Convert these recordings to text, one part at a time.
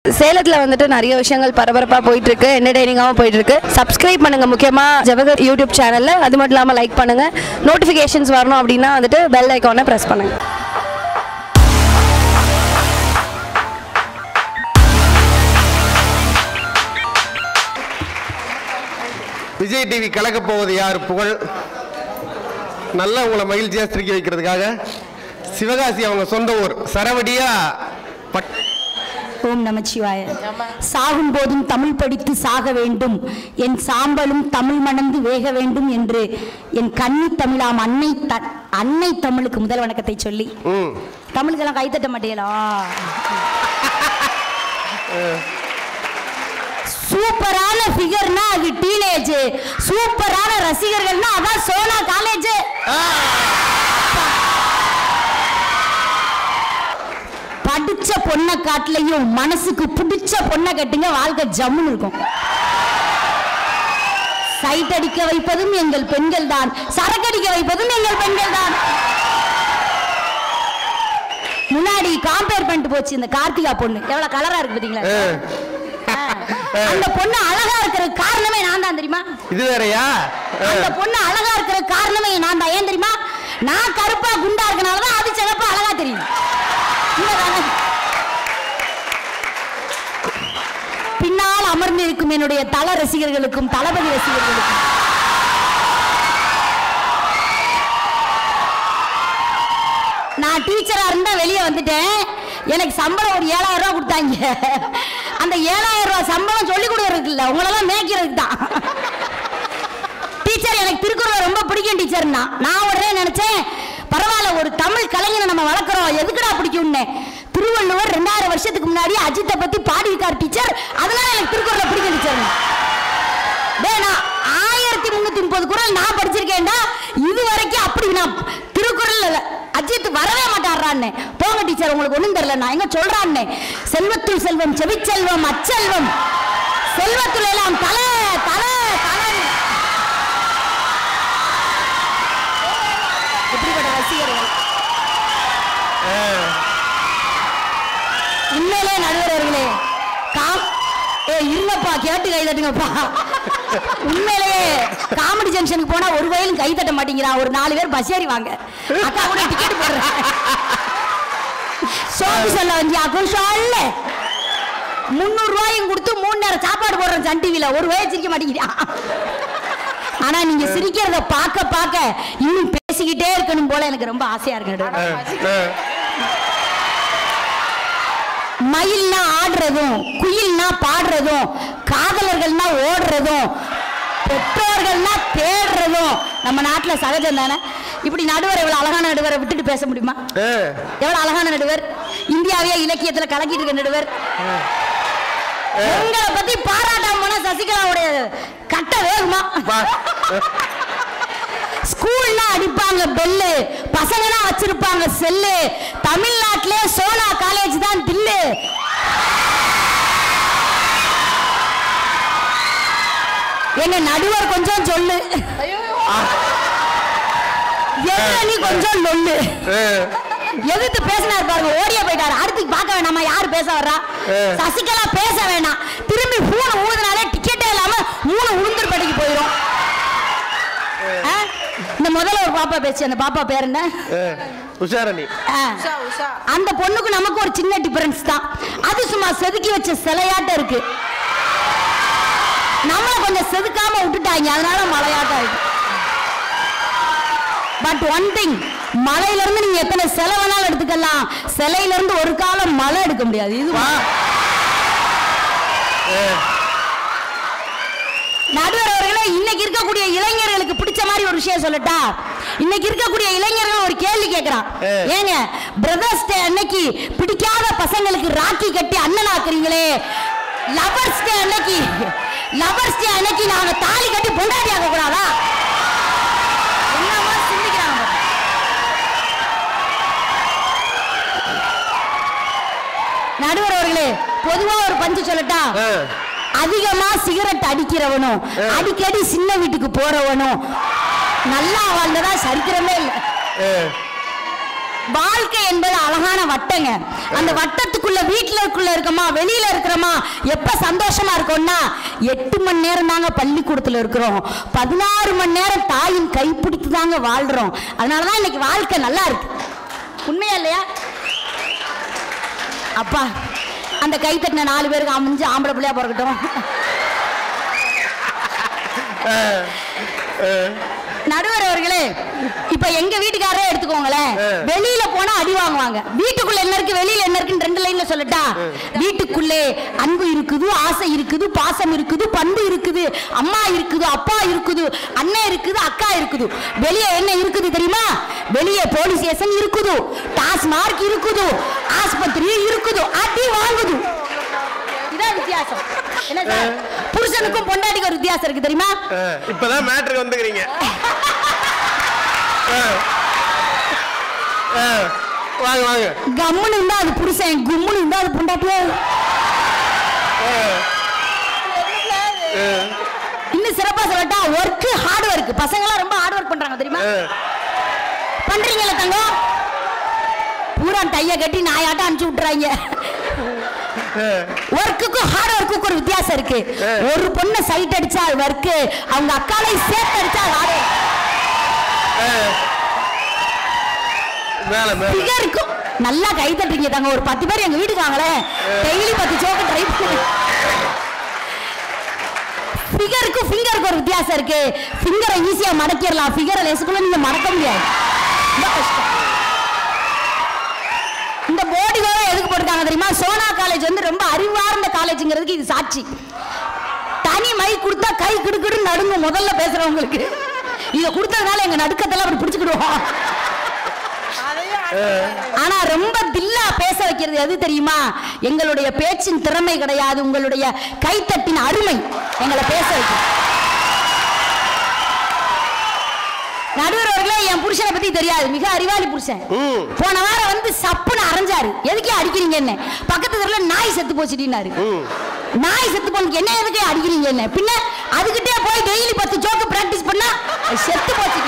சேலத்துல வந்துட்டு நிறைய விஷயங்கள் பரபரப்பா போயிட்டு இருக்கு என்டர்டைனிங்காகவும் போயிட்டு இருக்கு சப்ஸ்கிரைப் பண்ணுங்க முக்கியமா ஜவஹர் யூடியூப் சேனல்ல அது மட்டும் இல்லாம லைக் பண்ணுங்க நோட்டிபிகேஷன்ஸ் வரணும் அப்படின்னா வந்துட்டு பெல் ஐக்கானை பிரஸ் பண்ணுங்க விஜய் டிவி கலக்கப் போவது யார் புகழ் நல்லா உங்களை மகிழ்ச்சியாக சிரிக்க வைக்கிறதுக்காக சிவகாசி அவங்க சொந்த ஊர் சரவடியா பட் ஓம் நமச்சிவாய சாகும் போதும் தமிழ் படித்து சாக வேண்டும் என் சாம்பலும் தமிழ் மணந்து வேக வேண்டும் என்று என் கன்னி தமிழாம் அன்னை த அன்னை தமிழுக்கு முதல் வணக்கத்தை சொல்லி ம் தமிழுக்கெல்லாம் கைத்தட்ட மாட்டீங்களா சூப்பரான ஃபிகர்னா அது டீனேஜ் சூப்பரான ரசிகர்கள்னா அதான் சோனா காலேஜ் படிச்ச பொண்ணை காட்டுலையும் மனசுக்கு பிடிச்ச பொண்ணை கட்டுங்க வாழ்க்கை ஜம்முன்னு இருக்கும் சைட் அடிக்க வைப்பதும் எங்கள் பெண்கள் தான் சரக்கடிக்க வைப்பதும் எங்கள் பெண்கள் தான் முன்னாடி காம்பேர் பண்ணிட்டு போச்சு இந்த கார்த்திகா பொண்ணு எவ்வளவு கலரா இருக்கு பாத்தீங்களா ஆ. அந்த பொண்ணு அழகா இருக்கிற காரணமே நான் தான் தெரியுமா இது வேறயா அந்த பொண்ணு அழகா இருக்கிற காரணமே நான் தான் ஏன் தெரியுமா நான் கருப்பா குண்டா இருக்கனால தான் அது சிகப்பா அழகா தெரியும் உண்மைதானே? பின்னால் அமர்ந்து இருக்கும் என்னுடைய தல ரசிகர்களுக்கும் தளபதி ரசிகர்களுக்கும் நான் டீச்சரா இருந்தா வெளியே வந்துட்டேன் எனக்கு சம்பளம் ஒரு ஏழாயிரம் ரூபாய் கொடுத்தாங்க அந்த ஏழாயிரம் ரூபாய் சம்பளம் சொல்லி கொடுக்கறதுக்கு இல்ல உங்களெல்லாம் மேய்க்கிறதுக்கு தான் டீச்சர் எனக்கு திருக்குறளை ரொம்ப பிடிக்கும் டீச்சர்னா நான் உடனே நினைச்சேன் பரவாயில்ல ஒரு தமிழ் கலைஞனை நம்ம வளர்க்குறோம் எதுக்குடா பிடிக்கும்னு திருவள்ளுவர் ரெண்டாயிரம் வருஷத்துக்கு முன்னாடி அஜித்தை பத்தி பாடியிருக்கார் டீச்சர் அதனால எனக்கு திருக்குறளை பிடிக்கும் டீச்சர் டேய் நான் ஆயிரத்தி முன்னூத்தி முப்பது குரல் நான் படிச்சிருக்கேன்டா இது வரைக்கும் அப்படி நான் திருக்குறள் இல்ல. அஜித் வரவே மாட்டாடுறான்னு போங்க டீச்சர் உங்களுக்கு ஒண்ணும் தெரியல நான் எங்க சொல்றான்னு செல்வத்துள் செல்வம் செவிச்செல்வம் அச்செல்வம் செல்வத்துள் எல்லாம் தலை தலை தலை எப்படிப்பட்ட ரசிகர்கள் உண்மையிலே நடுவர்களே காம் ஏ இல்லப்பா கேட்டு கை தட்டுங்கப்பா உண்மையிலேயே காமெடி ஜங்ஷனுக்கு போனா ஒரு வயலும் கை தட்ட மாட்டேங்கிறான் ஒரு நாலு பேர் பஸ் ஏறி வாங்க அக்கா கூட டிக்கெட் போடுறேன் சோப்பு சொல்ல வந்தியாக்கும் சொல்ல முந்நூறு ரூபாயும் கொடுத்து மூணு நேரம் சாப்பாடு போடுறேன் சன் டிவில ஒரு வயசு சிரிக்க மாட்டேங்கிறான் ஆனா நீங்க சிரிக்கிறத பார்க்க பார்க்க இன்னும் பேசிக்கிட்டே இருக்கணும் போல எனக்கு ரொம்ப ஆசையா இருக்கு நடுவரே. மயில்னா ஆடுறதும் குயில்னா பாடுறதும் காதலர்கள்னா ஓடுறதும் பெற்றோர்கள்னா தேடுறதும் நம்ம நாட்டுல சகஜம் தானே இப்படி நடுவர் இவ்வளவு அழகான நடுவரை விட்டுட்டு பேச முடியுமா எவ்வளவு அழகான நடுவர் இந்தியாவே இலக்கியத்துல கலக்கிட்டு இருக்க நடுவர் உங்களை பத்தி பாராட்டாம போனா சசிகலாவுடைய கட்ட வேகுமா ஸ்கூல்ல அடிப்பாங்க பெல்லு பசங்கன்னா வச்சிருப்பாங்க செல்லு தமிழ்நாட்டிலே சோனா காலேஜ் தான் தில்லு எங்க நடுவர் கொஞ்சம் சொல்லு என்ன நீ கொஞ்சம் சொல்லு எதிர்த்து பேசினார் பாருங்க ஓடிய போயிட்டாரு அடுத்து பார்க்க வேணாமா யாரு பேச வர்றா சசிகலா பேச வேணாம் திரும்பி மூணு ஊதுனாலே டிக்கெட்டே இல்லாம மூணு உளுந்தூர்பேட்டைக்கு போயிடும் ஆ? இந்த முதல்ல ஒரு பாப்பா பேச்சு அந்த பாப்பா பேர் என்ன உஷாரணி ஆ. அந்த பொண்ணுக்கு நமக்கு ஒரு சின்ன டிஃபரன்ஸ் தான் அது சும்மா செதுக்கி வச்ச சிலையாட்டம் இருக்கு நம்மள கொஞ்சம் செதுக்காம விட்டுட்டாங்க அதனால மலையாட்டம் இருக்கு பட் ஒன் திங் மலையில இருந்து நீங்க எத்தனை சிலை வேணாலும் எடுத்துக்கலாம் சிலையில இருந்து ஒரு காலம் மலை எடுக்க முடியாது இது நடுவர் அவர்களே இன்னைக்கு இருக்கக்கூடிய இளைஞர்களுக்கு பிடிச்ச மாதிரி ஒரு விஷயம் சொல்லட்டா இன்னைக்கு இருக்கக்கூடிய இளைஞர்கள் ஒரு கேள்வி கேட்கறான் ஏ. ஏங்க பிரதர்ஸ் டே அன்னைக்கு பிடிக்காத பசங்களுக்கு ராக்கி கட்டி அண்ணன் ஆக்குறீங்களே லவர்ஸ் டே அன்னைக்கு லவர்ஸ் டே அன்னைக்கு நாங்க தாலி கட்டி பொண்டாட்டி ஆக்க கூடாதா என்னமா சிந்திக்கிறாங்க நடுவர் அவர்களே பொதுவா ஒரு பஞ்சு சொல்லட்டா அதிகமா சிகரெட் அடிக்கிறவனும் அடிக்கடி சின்ன வீட்டுக்கு போறவனும் நல்லா வாழ்ந்ததா சரித்திரமே இல்லை வாழ்க்கை என்பது அழகான வட்டங்க அந்த வட்டத்துக்குள்ள வீட்டுக்குள்ள வீட்டுலக்குள்ள இருக்கோமா வெளியில இருக்கிறோமா எப்ப சந்தோஷமா இருக்கோம்னா எட்டு மணி நேரம் தாங்க பள்ளிக்கூடத்துல இருக்கிறோம் பதினாறு மணி நேரம் தாயின் கைப்பிடித்து தாங்க வாழ்றோம் அதனாலதான் இன்னைக்கு வாழ்க்கை நல்லா இருக்கு உண்மையா இல்லையா அப்பா அந்த கை தட்டின நாலு பேருக்கு அமைஞ்சு ஆம்பளை பிள்ளையா பிறக்கட்டும் நடுவர் அவர்களே இப்ப எங்க வீட்டுக்காரரே எடுத்துக்கோங்களேன் வெளியில போனா அடி வாங்குவாங்க வீட்டுக்குள்ள என்ன இருக்கு வெளியில என்ன இருக்குன்னு ரெண்டு லைன்ல சொல்லட்டா வீட்டுக்குள்ளே அன்பு இருக்குது ஆசை இருக்குது பாசம் இருக்குது பண்பு இருக்குது அம்மா இருக்குது அப்பா இருக்குது அண்ணன் இருக்குது அக்கா இருக்குது வெளியே என்ன இருக்குது தெரியுமா வெளியே போலீஸ் ஸ்டேஷன் இருக்குது டாஸ்மார்க் இருக்குது ஆஸ்பத்திரி இருக்குது அடி வாங்குது இதான் வித்தியாசம் என்ன சார் புருஷனுக்கும் பொண்டாட்டிக்கும் ஒரு வித்தியாசம் இருக்கு தெரியுமா அஹ், இப்பதான் மேட்ருக்கு வந்துக்கிறீங்க அஹ். அஹ், வாங்க வாங்க கம்முன்னு இருந்தா அது புருஷன் கும்முன்னு இருந்தா அது பொண்டாட்டியே இன்னும் சிறப்பா சொல்லட்டா ஒர்க் ஹார்ட் ஒர்க் பசங்க எல்லாம் ரொம்ப ஹார்ட் ஒர்க் பண்றாங்க தெரியுமா அஹ், பண்றீங்கல்ல தங்கம் பூரா டைய கட்டி நாயாட்டம் அனுப்பிச்சு விட்டுறாங்க அஹ், ஒர்க்குக்கும் ஹார்ட் ஒர்க்குக்கும் ஒரு வித்தியாசம் இருக்கு ஒரு பொண்ணை சைட் அடிச்சா அது ஒர்க்கு அவங்க அக்காலை சேர்த்து அடிச்சா அது ஹார்ட் அஹ். மேல மேல ஃபிகருக்கும் நல்லா கை தட்டுறீங்க தாங்க ஒரு பத்து பேர் எங்க வீட்டுக்கு வாங்களேன் டெய்லி பத்து சோக்கு ட்ரை பண்ணி ஃபிகருக்கும் ஃபிங்கருக்கு ஒரு வித்தியாசம் இருக்கு ஃபிங்கரை ஈஸியா மடக்கிடலாம் ஃபிகரை லேசுக்குள்ள நீங்க மடக்க முடியாது ரொம்ப கஷ்டம் இந்த போர்டு வேற எதுக்கு போட்டிருக்காங்க தெரியுமா சோனா காலேஜ் வந்து ரொம்ப அறிவார்ந்த காலேஜ்ங்கிறதுக்கு இது சாட்சி தனி மை கொடுத்தா கை கிடுக்கிடு நடுங்கும் முதல்ல பேசுறவங்களுக்கு இதை கொடுத்ததுனால எங்க நடுக்கத்தெல்லாம் அப்படி பிடிச்சுக்கிடுவோம் ஆனா ரொம்ப தில்லா பேச வைக்கிறது எது தெரியுமா எங்களுடைய பேச்சின் திறமை கிடையாது உங்களுடைய கைத்தட்டின் அருமை எங்களை பேச வைக்கும் நடுவர் அவர்களே என் புருஷனை பத்தி தெரியாது மிக அறிவாளி புருஷன் ம். போன வாரம் வந்து சப்புன்னு அரைஞ்சாரு எதுக்கே அடிக்கிறீங்க என்ன பக்கத்து தெருல நாய் செத்து போச்சுட்டினாரு ம். நாய் செத்து போனதுக்கு என்ன எதுக்கு அடிக்கிறீங்க என்ன பின்ன அதுகிட்டே போய் டெய்லி பத்து ஜோக்கு பிராக்டிஸ் பண்ணா அது செத்து போச்சு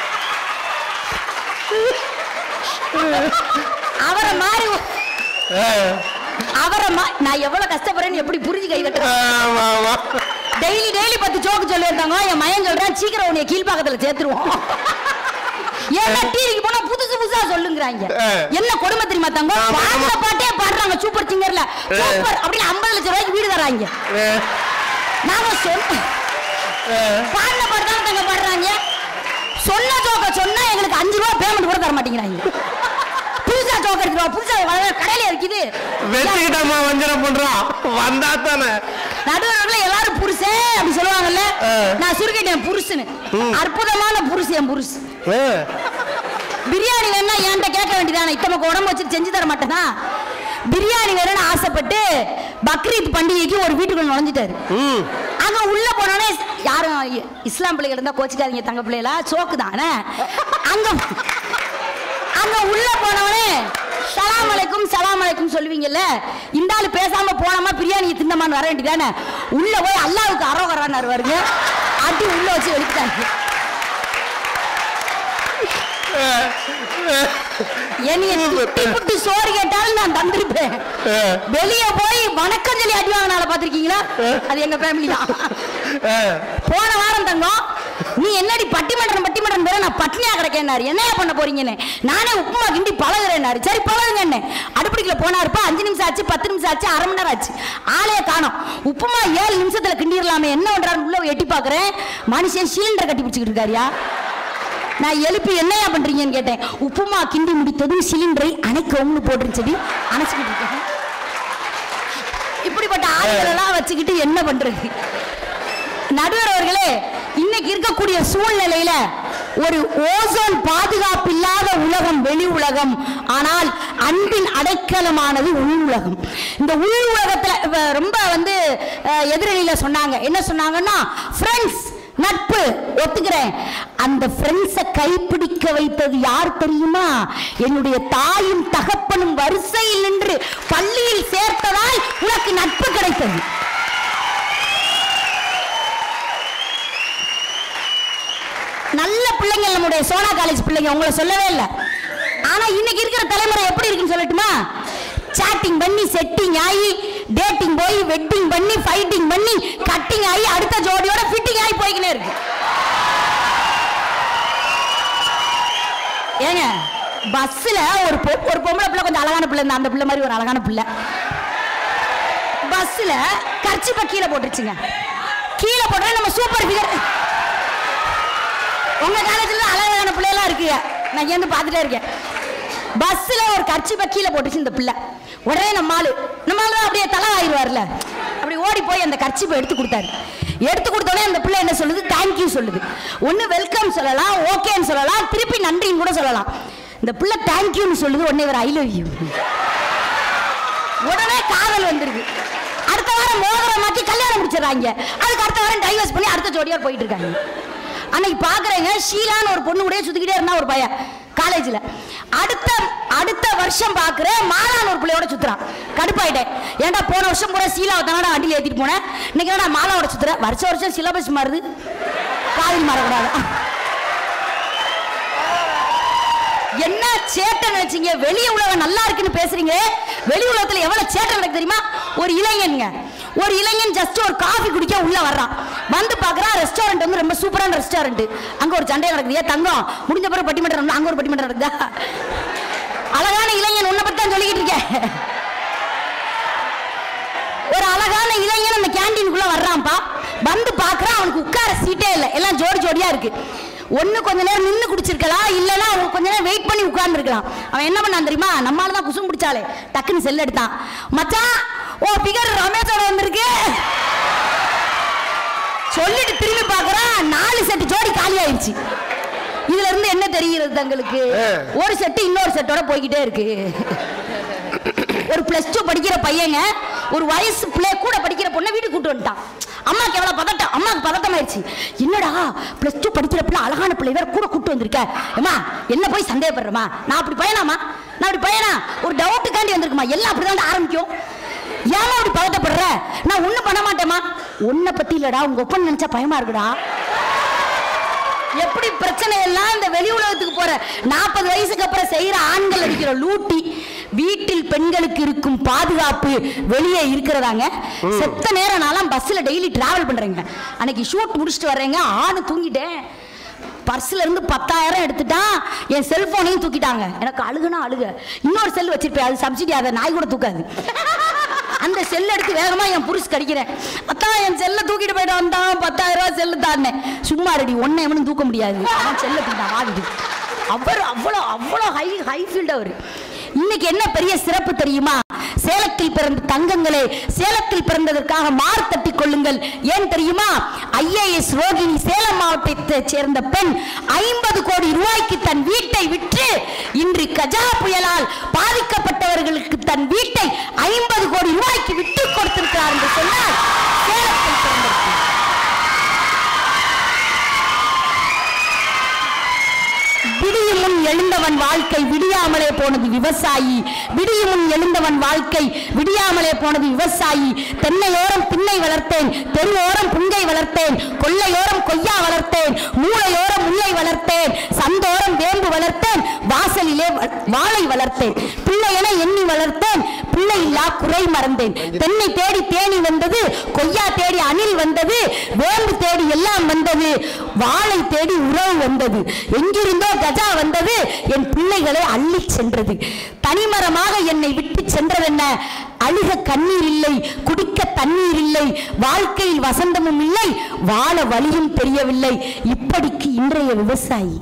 அவரை மாதிரி ஒரு- அஹ், அவரை மா நான் எவ்வளவு கஷ்டப்படுறேன்னு எப்படி புரிஞ்சு கை கட்டுறேன் ஆமா ஆமா டெய்லி டெய்லி பத்து ஜோக்கு சொல்லியிருந்தாங்க என் மயன் சொல்றேன் சீக்கிரம் உன்னைய கீழ்பாக்கத்துல சேர்த்துருவோம் ஏன்னா டிவிக்கு போனா புதுசு புதுசா சொல்லுங்கிறாங்க ஆ. என்ன கொடுமை தெரியுமா தங்க ஆமா, பாடுற ஆமா. பாட்டே பாடுறாங்க சூப்பர் சிங்கர்ல சூப்பர் அப்படின்னு ஐம்பது லட்சம் ரூபாய்க்கு வீடு தராங்க அஹ், நாம சொன்ன அஹ், பாடின பாட்டு தான் தங்க பாடுறாங்க சொன்ன ஜோக்க சொன்னா எங்களுக்கு அஞ்சு ரூபா பேமெண்ட் கூட தர மாட்டேங்கிறாங்க புதுசா ஜோக்க எடுத்துருவா புதுசா வளர கடையில இருக்குது வெச்சுக்கிட்டம்மா வஞ்சனம் பண்றோம் வந்தா தானே நடுவர்கள் எல்லாரும் புருஷன் அப்படி சொல்லுவாங்கல்ல ஆ. நான் சுருக்கிட்டேன் புருஷனு அற்புதமான புருஷன் என் புருஷன் அஹ், பிரியாணி வேணா என்கிட்ட கேட்க வேண்டியதானே இத்தமக்கு உடம்பு வச்சு செஞ்சு தர மாட்டேனா பிரியாணி வேணும்னு ஆசைப்பட்டு பக்ரீத் பண்டிகைக்கு ஒரு வீட்டுக்குள்ள நுழைஞ்சிட்டாரு ம். அங்க உள்ள போனோடனே யாரும் இ- இஸ்லாம் பிள்ளைகள் இருந்தா கோச்சிக்காதீங்க தங்க பிள்ளைகளா சோக்கு தானே அங்க அங்க உள்ள போனவனே சலாம் அலைக்கும் சலாம் அலைக்கும் சொல்லுவீங்கல்ல இந்த ஆளு பேசாம போனோமா பிரியாணி தின்னமான்னு வர வேண்டியதானே உள்ள போய் அல்லாவுக்கு அரோகரான்னு வருங்க அடி உள்ள வச்சு வெளிக்கிட்டாங்க என்னைய திட்டி புட்டி சோறு கேட்டாலும் நான் தந்திருப்பேன் அஹ், வெளிய போய் வணக்கம் சொல்லி அடி வாங்கினால பாத்திருக்கீங்களா அது எங்க ஃபேமிலி தான் அஹ், போன வாரம் தங்கம் நீ என்னடி பட்டிமன்றம் பட்டிமன்றம் பேர நான் பட்னியா கிடக்கேன்னாரு என்னையா பண்ண போறீங்கன்னு நானே உப்புமா கிண்டி பழகுறேன்னாரு சரி பழகுங்க என்ன அடுப்படிக்கல போனாருப்பா அஞ்சு நிமிஷம் ஆச்சு பத்து நிமிஷம் ஆச்சு அரை மணி நேரம் ஆச்சு ஆளே காணோம் உப்புமா ஏழு நிமிஷத்துல கிண்டிடலாமே என்ன பண்றாரு உள்ள எட்டி பாக்குறேன் மனுஷன் சிலிண்டர் கட்டி பிடிச்சிக்கிட்டு இருக்காருயா நான் எழுப்பி என்னையா பண்றீங்கன்னு கேட்டேன் உப்புமா கிண்டி முடித்ததும் சிலிண்டரை அணைக்கவும்னு போட்டுருச்சடி அணைச்சிக்கிட்டு இருக்கேன் இப்படிப்பட்ட ஆளுகளெல்லாம் வச்சுக்கிட்டு என்ன பண்றது நடுவர் அவர்களே இன்னைக்கு இருக்கக்கூடிய சூழ்நிலையில ஒரு ஓசோன் பாதுகாப்பு இல்லாத உலகம் வெளி உலகம் ஆனால் அன்பின் அடைக்கலமானது உள் உலகம் இந்த உள் உலகத்துல இப்ப ரொம்ப வந்து அஹ், எதிரணியில சொன்னாங்க என்ன சொன்னாங்கன்னா ஃப்ரெண்ட்ஸ் நட்பு ஒத்துக்கிறேன் அந்த ஃப்ரெண்ட்ஸை கைப்பிடிக்க வைத்தது யார் தெரியுமா என்னுடைய தாயும் தகப்பனும் வரிசையில் நின்று பள்ளியில் சேர்த்ததால் உனக்கு நட்பு கிடைத்தது நல்ல பிள்ளைங்க நம்முடைய சோனா காலேஜ் பிள்ளைங்க உங்களை சொல்லவே இல்லை ஆனா இன்னைக்கு இருக்கிற தலைமுறை எப்படி இருக்குன்னு சொல்லட்டுமா சாட்டிங் பண்ணி செட்டிங் ஆகி டேட்டிங் போய் வெட்டிங் பண்ணி ஃபைட்டிங் பண்ணி கட்டிங் ஆகி அடுத்த ஜோடியோட ஃபிட்டிங் ஆகி போய்க்கினே இருக்கு ஏங்க பஸ்ல ஒரு பொ- ஒரு பொம்பளை பிள்ளை கொஞ்சம் அழகான பிள்ளை இருந்தா அந்த பிள்ளை மாதிரி ஒரு அழகான பிள்ளை பஸ்ல கர்ச்சிப்ப கீழே போட்டுருச்சுங்க கீழே போட்டா நம்ம சூப்பர் ஃபிகர் உங்க காலேஜ்ல தான் அழகான பிள்ளையெல்லாம் இருக்கு நான் ஏந்து பார்த்துட்டே இருக்கேன் பஸ்ல ஒரு கர்ச்சிப்ப கீழே போட்டுச்சு இந்த பிள்ளை உடனே நம்ம ஆளு நம்ம ஆளு தான் அப்படியே தலை ஆயிடுவார்ல அப்படி ஓடி போய் அந்த கர்ச்சிப்பை எடுத்து கொடுத்தாரு எடுத்து கொடுத்தோடனே அந்த பிள்ளை என்ன சொல்லுது தேங்க்யூ சொல்லுது ஒன்று வெல்கம் சொல்லலாம் ஓகேன்னு சொல்லலாம் திருப்பி நன்றின்னு கூட சொல்லலாம் இந்த பிள்ளை தேங்க்யூன்னு சொல்லுது உடனே ஒரு ஐ லவ் யூ உடனே காதல் வந்துருக்கு அடுத்த வாரம் மோதிரம் மாத்தி கல்யாணம் முடிச்சிடறாங்க அதுக்கு அடுத்த வாரம் டைவர்ஸ் பண்ணி அடுத்த ஜோடியா போயிட்டு இருக்காங்க அன்னைக்கு பாக்குறேங்க ஷீலான்னு ஒரு பொண்ணு கூட சுத்திக்கிட்டே இருந்தா ஒரு பையன் காலேஜ்ல அடுத்த அடுத்த வருஷம் பாக்குறேன் மாலான்னு ஒரு பிள்ளையோட சுத்துறான் கடுப்பாயிட்டேன் ஏன்டா போன வருஷம் கூட சீலாவை தானடா வண்டியில் ஏத்திட்டு போனேன் இன்னைக்கு என்னடா மாலாவோட சுத்துறேன் வருஷம் வருஷம் சிலபஸ் மாறுது காதல் மாறக்கூடாது என்ன சேட்டை நினைச்சீங்க வெளி உலகம் நல்லா இருக்குன்னு பேசுறீங்க வெளி உலகத்துல எவ்வளவு சேட்டை நடக்கு தெரியுமா ஒரு இளைஞனுங்க ஒரு இளைஞன் ஜஸ்ட் ஒரு காஃபி குடிக்க உள்ள வர்றான் வந்து பாக்குறான் ரெஸ்டாரண்ட் வந்து ரொம்ப சூப்பரான ரெஸ்டாரண்ட் அங்க ஒரு சண்டை நடக்குது ஏன் தங்கம் முடிஞ்ச பிறகு பட்டிமன்றம் நடக்குது, அங்க ஒரு பட்டிமன்றம் நடக்குதா அழகான இளைஞன் உன்னை பத்தி தான் சொல்லிக்கிட்டு இருக்கேன் ஒரு அழகான இளைஞன் அந்த கேண்டீனுக்குள்ள வர்றான்ப்பா வந்து பார்க்கறான் அவனுக்கு உட்கார சீட்டே இல்லை எல்லாம் ஜோடி ஜோடியா இருக்கு ஒண்ணு கொஞ்ச நேரம் நின்னு குடிச்சிருக்கலாம் இல்லைன்னா அவன் கொஞ்ச நேரம் வெயிட் பண்ணி உட்கார்ந்துருக்கலாம் அவன் என்ன பண்ணான் தெரியுமா நம்மால தான் குசும் பிடிச்சாலே டக்குன்னு செல் எடுத்தான் மச்சான் ஓ பிகர் ரமேஷோட வந்திருக்கு சொல்லிட்டு திரும்பி பார்க்கறான் நாலு செட்டு ஜோடி காலி ஆயிடுச்சு இதுல இருந்து என்ன தெரிகிறது தங்களுக்கு ஒரு செட்டு இன்னொரு செட்டோட போய்கிட்டே இருக்கு ஒரு பிளஸ் டூ படிக்கிற பையங்க ஒரு வயசு பிள்ளை கூட படிக்கிற பொண்ணை வீட்டுக்கு கூட்டு வந்துட்டான் அம்மாக்கு எவ்வளவு பதட்டம் அம்மாக்கு பதட்டம் ஆயிடுச்சு என்னடா பிளஸ் டூ படிக்கிற பிள்ளை அழகான பிள்ளை வேற கூட கூட்டு வந்திருக்க ஏமா என்ன போய் சந்தேகப்படுறமா நான் அப்படி பையனாமா நான் அப்படி பையனா ஒரு டவுட்டுக்காண்டி வந்திருக்குமா எல்லாம் அப்படிதான் ஆரம்பிக்கும் ஏமா அப்படி பதட்டப்படுற நான் ஒண்ணும் பண்ண மாட்டேமா உன்னை பத்தி இல்லடா உங்க ஒப்பன் நினைச்சா பயமா இருக்குடா எப்படி பிரச்சனை எல்லாம் இந்த வெளி உலகத்துக்கு போற நாற்பது வயசுக்கு அப்புறம் செய்யற ஆண்கள் அடிக்கிற லூட்டி வீட்டில் பெண்களுக்கு இருக்கும் பாதுகாப்பு வெளியே இருக்கிறதாங்க செத்த நேரம் நான்லாம் பஸ்ல டெய்லி டிராவல் பண்றேங்க அன்னைக்கு ஷூட் முடிச்சுட்டு வர்றேங்க ஆணு தூங்கிட்டேன் பர்ஸ்ல இருந்து பத்தாயிரம் எடுத்துட்டான் என் செல்போனையும் தூக்கிட்டாங்க எனக்கு அழுகுனா அழுக இன்னொரு செல் வச்சிருப்பேன் அது சப்சிடி அதை நாய் கூட தூக்காது அந்த செல் எடுத்து வேகமா என் புருஷ் கடிக்கிறேன் அத்தான் என் செல்ல தூக்கிட்டு போயிட்டு வந்தான் பத்தாயிரம் ரூபாய் செல்லு தானே சும்மா ரெடி ஒன்னை எவனும் தூக்க முடியாது அவன் செல்ல தூக்கிட்டான் வாடிட்டு அவர் அவ்வளோ அவ்வளோ ஹை ஹை ஃபீல்ட் அவர் இன்னைக்கு என்ன பெரிய சிறப்பு தெரியுமா சேலத்தில் பிறந்த தங்கங்களே சேலத்தில் பிறந்ததற்காக மார் தட்டி கொள்ளுங்கள் ஏன் தெரியுமா ஐஏஎஸ் ரோகிணி சேலம் மாவட்டத்தைச் சேர்ந்த பெண் ஐம்பது கோடி ரூபாய்க்கு தன் வீட்டை விற்று இன்று கஜா புயலால் பாதிக்கப்பட்டவர்களுக்கு தன் வீட்டை ஐம்பது கோடி ரூபாய்க்கு விட்டு கொடுத்திருக்கிறார் என்று சொன்னால் சேலத்தில் பிறந்திருக்கிறார் விடியும் முன் எழுந்தவன் வாழ்க்கை விடியாமலே போனது விவசாயி விடியும் முன் எழுந்தவன் வாழ்க்கை விடியாமலே போனது விவசாயி தென்னையோரம் பின்னை வளர்த்தேன் தெருவோரம் புங்கை வளர்த்தேன் கொள்ளையோரம் கொய்யா வளர்த்தேன் மூளையோரம் முல்லை வளர்த்தேன் சந்தோரம் வேம்பு வளர்த்தேன் வாசலிலே வ- வாழை வளர்த்தேன் பிள்ளை என எண்ணி வளர்த்தேன் பிள்ளை இல்லா குறை மறந்தேன் தென்னை தேடி தேனி வந்தது கொய்யா தேடி அணில் வந்தது வேம்பு தேடி எல்லாம் வந்தது வாழை தேடி உறவு வந்தது எங்கிருந்தோ கஜா வந்தது என் பிள்ளைகளை அள்ளி சென்றது தனிமரமாக என்னை விட்டு சென்றதென்ன அழுக கண்ணீர் இல்லை குடிக்க தண்ணீர் இல்லை வாழ்க்கையில் வசந்தமும் இல்லை வாழ வழியும் தெரியவில்லை இப்படிக்கு இன்றைய விவசாயி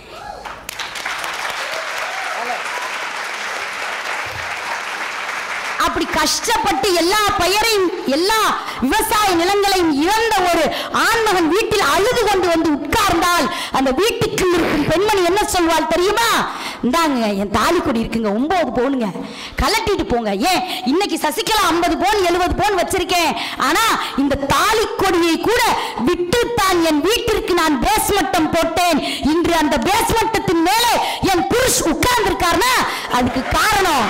அப்படி கஷ்டப்பட்டு எல்லா பயிரையும் எல்லா விவசாய நிலங்களையும் இழந்த ஒரு ஆண்மகன் வீட்டில் அழுது கொண்டு வந்து உட்கார்ந்தால் அந்த வீட்டுக்குள் இருக்கும் பெண்மணி என்ன சொல்வாள் தெரியுமா இந்தாங்க என் தாலி கொடி இருக்குங்க ஒன்பது பவுனுங்க கலட்டிட்டு போங்க ஏன் இன்னைக்கு சசிகலா ஐம்பது பவுன் எழுபது பவுன் வச்சிருக்கேன் ஆனா இந்த தாலி கொடியை கூட விட்டுத்தான் என் வீட்டிற்கு நான் பேஸ்மட்டம் போட்டேன் இன்று அந்த பேஸ்மட்டத்தின் மேலே என் புருஷ் உட்கார்ந்திருக்காருன்னா அதுக்கு காரணம்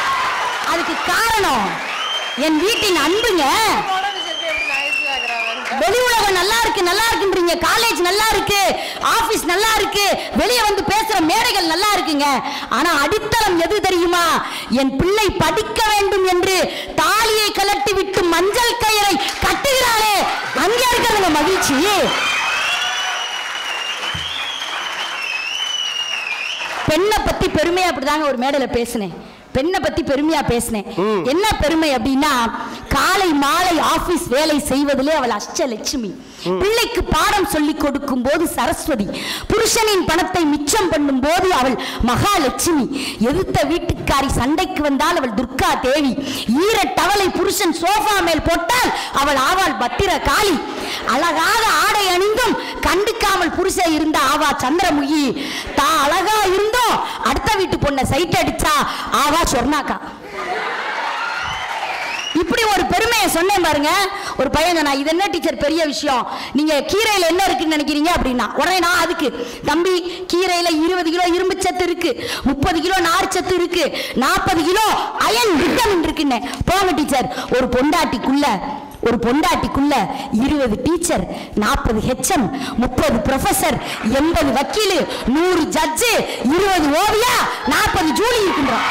அதுக்கு காரணம் என் வீட்டின் அன்புங்க வெளி உலகம் நல்லா இருக்கு நல்லா இருக்குன்றீங்க காலேஜ் நல்லா இருக்கு ஆபீஸ் நல்லா இருக்கு வெளியே வந்து பேசுற மேடைகள் நல்லா இருக்குங்க ஆனா அடித்தளம் எது தெரியுமா என் பிள்ளை படிக்க வேண்டும் என்று தாலியை கலட்டி விட்டு மஞ்சள் கயிறை கட்டுகிறாளே அங்கே இருக்கிறதுங்க மகிழ்ச்சி பெண்ணை பத்தி பெருமையா அப்படிதாங்க ஒரு மேடையில பேசினேன் பெண்ணை பத்தி பெருமையா பேசினேன் என்ன பெருமை அப்படின்னா காலை மாலை ஆபீஸ் வேலை செய்வதிலே அவள் அஷ்டலட்சுமி பிள்ளைக்கு பாடம் சொல்லி கொடுக்கும் போது சரஸ்வதி புருஷனின் பணத்தை மிச்சம் பண்ணும் போது அவள் மகாலட்சுமி எதிர்த்த வீட்டுக்காரி சண்டைக்கு வந்தால் அவள் துர்கா தேவி ஈர டவலை புருஷன் சோஃபா மேல் போட்டால் அவள் ஆவாள் பத்திர காளி அழகாக ஆடை அணிந்தும் கண்டுக்காமல் புருஷன் இருந்த ஆவா சந்திரமுகி தா அழகா இருந்தோம் அடுத்த வீட்டு பொண்ணை சைட் அடிச்சா ஆவா சொர்ணாக்கா இப்படி ஒரு பெருமையை சொன்னேன் பாருங்க ஒரு பையன் நான் இது என்ன டீச்சர் பெரிய விஷயம் நீங்க கீரையில என்ன இருக்குன்னு நினைக்கிறீங்க அப்படின்னா உடனே நான் அதுக்கு தம்பி கீரையில இருபது கிலோ இரும்பு சத்து இருக்கு முப்பது கிலோ நார் சத்து இருக்கு நாற்பது கிலோ அயன் விட்டமின் இருக்குன்னு போங்க டீச்சர் ஒரு பொண்டாட்டிக்குள்ள ஒரு பொண்டாட்டிக்குள்ள இருபது டீச்சர் நாற்பது ஹெச்எம் முப்பது ப்ரொஃபசர் எண்பது வக்கீல் நூறு ஜட்ஜு இருபது ஓவியா நாற்பது ஜூலி இருக்கின்றோம்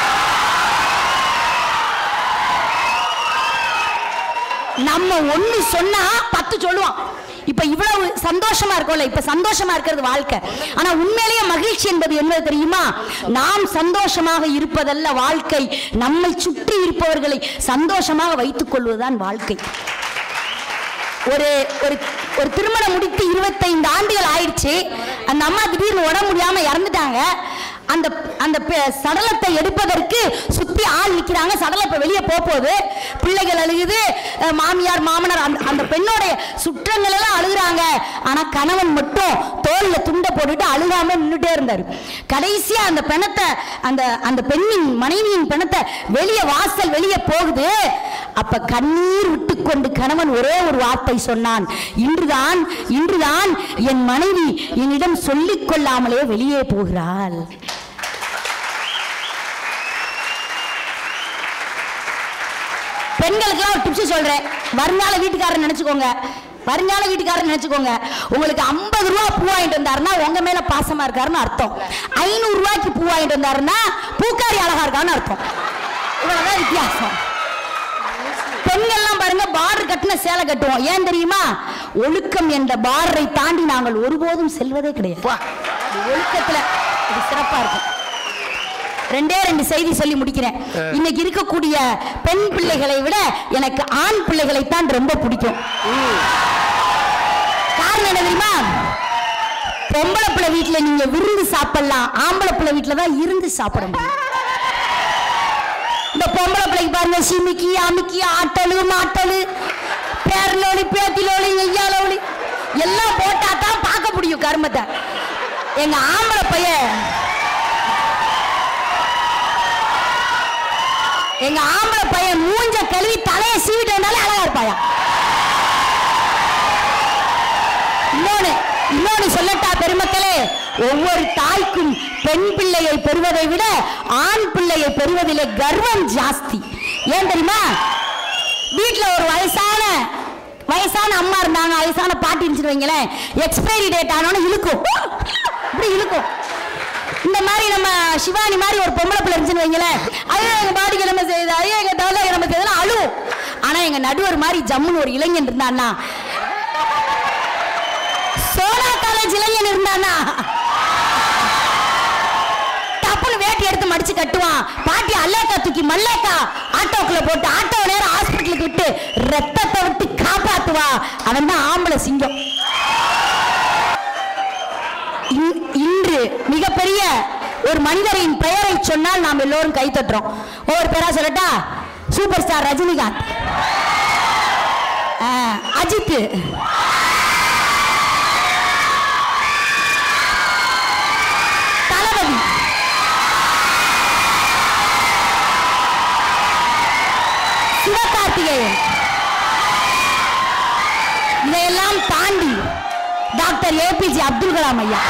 நம்ம ஒண்ணு சொன்னா பத்து சொல்லுவான் இப்ப இவ்வளவு சந்தோஷமா இருக்கோம்ல இப்ப சந்தோஷமா இருக்கிறது வாழ்க்கை ஆனா உண்மையிலேயே மகிழ்ச்சி என்பது என்ன தெரியுமா நாம் சந்தோஷமாக இருப்பதல்ல வாழ்க்கை நம்மை சுற்றி இருப்பவர்களை சந்தோஷமாக வைத்துக் கொள்வதுதான் வாழ்க்கை ஒரு ஒரு ஒரு திருமணம் முடித்து இருபத்தைந்து ஆண்டுகள் ஆயிடுச்சு அந்த அம்மா திடீர்னு உடம்பு முடியாம இறந்துட்டாங்க அந்த அந்த பெ- சடலத்தை எடுப்பதற்கு சுத்தி ஆள் நிக்கிறாங்க சடலம் இப்ப வெளியே போக போகுது பிள்ளைகள் அழுகுது அஹ் மாமியார் மாமனார் அந்த அந்த பெண்ணோடைய சுற்றங்கள் எல்லாம் அழுகுறாங்க ஆனா கணவன் மட்டும் தோல்ல துண்டை போட்டுட்டு அழுகாம நின்னுட்டே இருந்தாரு கடைசியா அந்த பிணத்தை அந்த அந்த பெண்ணின் மனைவியின் பிணத்தை வெளியே வாசல் வெளியே போகுது அப்ப கண்ணீர் விட்டுக்கொண்டு கணவன் ஒரே ஒரு வார்த்தை சொன்னான் இன்றுதான் இன்றுதான் என் மனைவி என்னிடம் சொல்லிக் கொள்ளாமலே வெளியே போகிறாள் பெண்களுக்கெல்லாம் ஒரு டிப்ஸ் சொல்றேன் வருங்கால வீட்டுக்காரர் நினைச்சுக்கோங்க வருங்கால வீட்டுக்காரர் நினைச்சுக்கோங்க உங்களுக்கு ஐம்பது ரூபா பூ வாங்கிட்டு வந்தாருன்னா உங்க மேல பாசமா இருக்காருன்னு அர்த்தம் ஐநூறு ரூபாய்க்கு பூ வாங்கிட்டு வந்தாருன்னா பூக்காரி அழகா இருக்கான்னு அர்த்தம் இவ்வளவுதான் வித்தியாசம் பெண்கள்லாம் பாருங்க பார்டர் கட்டின சேலை கட்டுவோம் ஏன் தெரியுமா ஒழுக்கம் என்ற பார்டரை தாண்டி நாங்கள் ஒருபோதும் செல்வதே கிடையாது இது ஒழுக்கத்துல இது சிறப்பா இருக்கும் ரெண்டே ரெண்டு செய்தி சொல்லி முடிக்கிறேன் இன்னைக்கு இருக்கக்கூடிய பெண் பிள்ளைகளை விட எனக்கு ஆண் பிள்ளைகளைத்தான் ரொம்ப பிடிக்கும் காரணம் என்ன தெரியுமா பொம்பளை பிள்ளை வீட்டுல நீங்க விருந்து சாப்பிடலாம் ஆம்பளை பிள்ளை வீட்டுல தான் இருந்து சாப்பிட முடியும் இந்த பொம்பளை பிள்ளைக்கு பாருங்க சிமிக்கி அமுக்கி ஆட்டலு மாட்டலு பேரலோலி பேத்திலோலி ஐயாலோலி எல்லாம் போட்டா தான் பார்க்க முடியும் கருமத்தை எங்க ஆம்பளை பையன் எங்க ஆம்பளை பையன் மூஞ்ச கழுவி தலைய சீவிட்டு வந்தாலே அழகா இருப்பாயா இன்னொன்னு இன்னொன்னு சொல்லட்டா பெருமக்களே ஒவ்வொரு தாய்க்கும் பெண் பிள்ளையை பெறுவதை விட ஆண் பிள்ளையை பெறுவதிலே கர்வம் ஜாஸ்தி ஏன் தெரியுமா வீட்ல ஒரு வயசான வயசான அம்மா இருந்தாங்க வயசான பாட்டி இருந்துச்சு வைங்களேன் எக்ஸ்பைரி டேட் ஆனோன்னு இழுக்கும் இப்படி இழுக்கும் இந்த மாதிரி நம்ம சிவானி மாதிரி ஒரு பொம்பளை பிள்ளை இருந்துச்சுன்னு வைங்களேன் ஐயோ எங்க பாடிக்கு நம்ம செய்யுது ஐயோ எங்க தவளை நம்ம செய்யுதுன்னு அழுவும் ஆனா எங்க நடுவர் மாதிரி ஜம்முன்னு ஒரு இளைஞன் இருந்தான்னா சோனா காலேஜ் இளைஞன் இருந்தானா டப்புன்னு வேட்டி எடுத்து மடிச்சு கட்டுவான் பாட்டி அல்லேக்கா தூக்கி மல்லேக்கா ஆட்டோக்குள்ள போட்டு ஆட்டோ நேரம் ஹாஸ்பிட்டலுக்கு விட்டு ரத்தத்தை விட்டு காப்பாத்துவா அவன் தான் ஆம்பளை சிங்கம் இன்- இன்று மிகப்பெரிய ஒரு மனிதரின் பெயரை சொன்னால் நாம் எல்லோரும் கை தட்டுறோம் ஒவ்வொரு பேரா சொல்லட்டா சூப்பர் ஸ்டார் ரஜினிகாந்த் ஆ, அஜித் தளபதி சிவகார்த்திகேயன் இதையெல்லாம் தாண்டி டாக்டர் ஏபிஜே அப்துல் கலாம் ஐயா